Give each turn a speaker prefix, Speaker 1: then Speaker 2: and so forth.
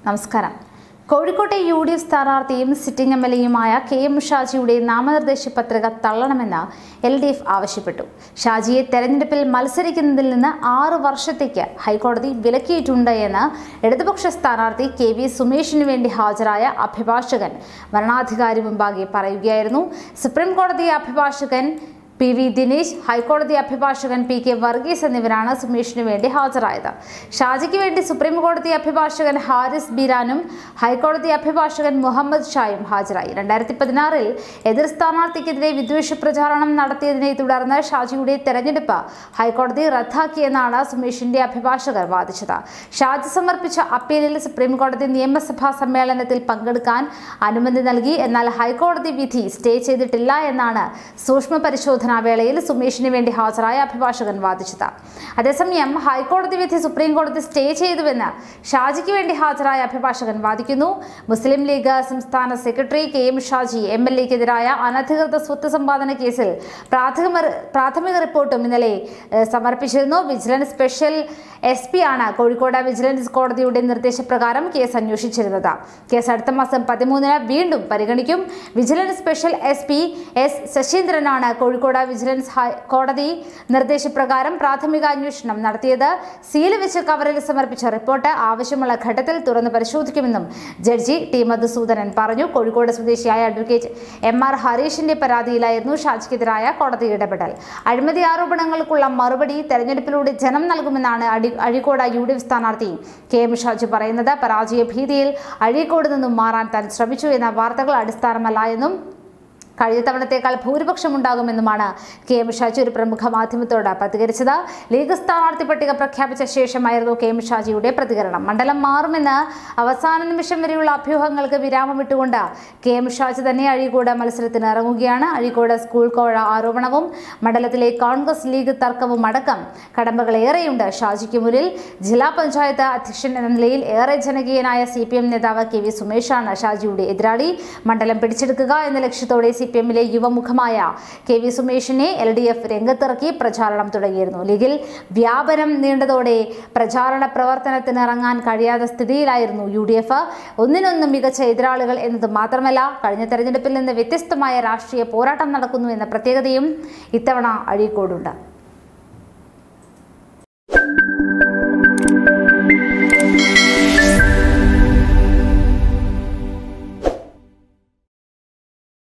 Speaker 1: നമസ്കാരം കോഴിക്കോട്ടെ U D F സ്ഥാനാർത്ഥിയും സിറ്റിംഗ് എം എൽ എയുമായ കെ എം ഷാജിയുടെ നാമനിർദ്ദേശ പത്രിക തള്ളണമെന്ന് എൽ ഡി എഫ് ആവശ്യപ്പെട്ടു ഷാജിയെ തെരഞ്ഞെടുപ്പിൽ മത്സരിക്കുന്നതിൽ നിന്ന് ആറ് വർഷത്തേക്ക് ഹൈക്കോടതി വിലക്കിയിട്ടുണ്ട് എന്ന് ഇടതുപക്ഷ സ്ഥാനാർത്ഥി കെ വി സുമേഷിന് വേണ്ടി ഹാജരായ അഭിഭാഷകൻ വരണാധികാരി മുമ്പാകെ പറയുകയായിരുന്നു സുപ്രീം കോടതി അഭിഭാഷകൻ പി വി ദിനേശ് ഹൈക്കോടതി അഭിഭാഷകൻ പി കെ വർഗീസ് എന്നിവരാണ് സുമേഷിന് വേണ്ടി ഹാജരായത് ഷാജിക്ക് വേണ്ടി സുപ്രീം കോടതി അഭിഭാഷകൻ ഹാരിസ് ബീരാനും ഹൈക്കോടതി അഭിഭാഷകൻ മുഹമ്മദ് ഷായും ഹാജരായി രണ്ടായിരത്തി പതിനാറിൽ എതിർ സ്ഥാനാർത്ഥിക്കെതിരെ വിദ്വേഷ പ്രചാരണം നടത്തിയതിനെ തുടർന്ന് ഷാജിയുടെ തെരഞ്ഞെടുപ്പ് ഹൈക്കോടതി റദ്ദാക്കിയെന്നാണ് സുമേഷിന്റെ അഭിഭാഷകർ വാദിച്ചത് ഷാജി സമർപ്പിച്ച അപ്പീലിൽ സുപ്രീം കോടതി നിയമസഭാ സമ്മേളനത്തിൽ പങ്കെടുക്കാൻ അനുമതി നൽകി എന്നാൽ ഹൈക്കോടതി വിധി സ്റ്റേ ചെയ്തിട്ടില്ല എന്നാണ് സൂക്ഷ്മ പരിശോധനാ വേളയിൽ സുമേഷിന് വേണ്ടി ഹാജരായ അഭിഭാഷകൻ വാദിച്ചത് അതേസമയം ഹൈക്കോടതി വിധി സുപ്രീം കോടതി സ്റ്റേ ചെയ്തുവെന്ന് ഷാജിക്ക് വേണ്ടി ഹാജരായ അഭിഭാഷകൻ വാദിക്കുന്നു മുസ്ലിം ലീഗ് സംസ്ഥാന secretary K M Shaji M L എക്കെതിരായ അനധികൃത സ്വത്ത് സമ്പാദന കേസിൽ പ്രാഥമിക പ്രാഥമിക റിപ്പോർട്ടും ഇന്നലെ ഏഹ്, സമർപ്പിച്ചിരുന്നു വിജിലൻസ് സ്പെഷ്യൽ എസ് പി ആണ് കോഴിക്കോട് വിജിലൻസ് കോടതിയുടെ നിർദ്ദേശപ്രകാരം കേസ് അന്വേഷിച്ചിരുന്നത് കേസ് അടുത്ത മാസം പതിമൂന്നിന് വീണ്ടും പരിഗണിക്കും vigilance special S P S ശശീന്ദ്രനാണ് കോഴിക്കോട് വിജിലൻസ് ഹൈ- കോടതി നിർദ്ദേശപ്രകാരം പ്രാഥമിക അന്വേഷണം നടത്തിയത് സീൽ വെച്ച് കവറിൽ സമർപ്പിച്ച റിപ്പോർട്ട് ആവശ്യമുള്ള ഘട്ടത്തിൽ തുറന്ന് പരിശോധിക്കുമെന്നും ജഡ്ജി ടി മധുസൂദനൻ പറഞ്ഞു കോഴിക്കോട് സ്വദേശിയായ അഡ്വക്കേറ്റ് എം ആർ ഹരീഷിന്റെ പരാതിയിലായിരുന്നു ഷാജിക്കെതിരായ കോടതി ഇടപെടൽ അഴിമതി ആരോപണങ്ങൾക്കുള്ള മറുപടി തെരഞ്ഞെടുപ്പിലൂടെ ജനം നൽകുമെന്നാണ് അടി അഴീക്കോട് യു ഡി എഫ് സ്ഥാനാർത്ഥി കെ എം ഷാജി പറയുന്നത് പരാജയ ഭീതിയിൽ അഴീക്കോട് നിന്നും മാറാൻ താൻ ശ്രമിച്ചു എന്ന വാർത്തകൾ അടിസ്ഥാനമല്ല എന്നും കഴിഞ്ഞ തവണത്തേക്കാൾ ഭൂരിപക്ഷം ഉണ്ടാകുമെന്നുമാണ് കെ എം ഷാജി ഒരു പ്രമുഖ മാധ്യമത്തോട് പ്രതികരിച്ചത് ലീഗ് സ്ഥാനാർത്ഥി പട്ടിക പ്രഖ്യാപിച്ച ശേഷമായിരുന്നു കെ എം ഷാജിയുടെ പ്രതികരണം മണ്ഡലം മാറുമെന്ന് അവസാന നിമിഷം വരെയുള്ള അഭ്യൂഹങ്ങൾക്ക് വിരാമമിട്ടുകൊണ്ട് കെ എം ഷാജി തന്നെ അഴീക്കോട് മത്സരത്തിന് ഇറങ്ങുകയാണ് അഴീക്കോട് സ്കൂൾ കോഴ ആരോപണവും മണ്ഡലത്തിലെ കോൺഗ്രസ് ലീഗ് തർക്കവും അടക്കം കടമ്പകൾ ഏറെയുണ്ട് ഷാജിക്ക് മുന്നിൽ ജില്ലാ പഞ്ചായത്ത് അധ്യക്ഷൻ എന്ന നിലയിൽ ഏറെ ജനകീയനായ സി പി എം നേതാവ് കെ വി സുമേഷാണ് ഷാജിയുടെ എതിരാളി മണ്ഡലം പിടിച്ചെടുക്കുക എന്ന ലക്ഷ്യത്തോടെ സി പി എമ്മിലെ യുവമുഖമായ കെ വി സുമേഷിനെ എൽ ഡി എഫ് രംഗത്തിറക്കി പ്രചാരണം തുടങ്ങിയിരുന്നു ലീഗിൽ വ്യാപനം നീണ്ടതോടെ പ്രചാരണ പ്രവർത്തനത്തിന് ഇറങ്ങാൻ കഴിയാത്ത സ്ഥിതിയിലായിരുന്നു യു ഡി എഫ് ഒന്നിനൊന്നും മികച്ച എതിരാളികൾ എന്നത് മാത്രമല്ല കഴിഞ്ഞ തെരഞ്ഞെടുപ്പിൽ നിന്ന് വ്യത്യസ്തമായ രാഷ്ട്രീയ പോരാട്ടം നടക്കുന്നു എന്ന പ്രത്യേകതയും ഇത്തവണ അഴീക്കോടുണ്ട്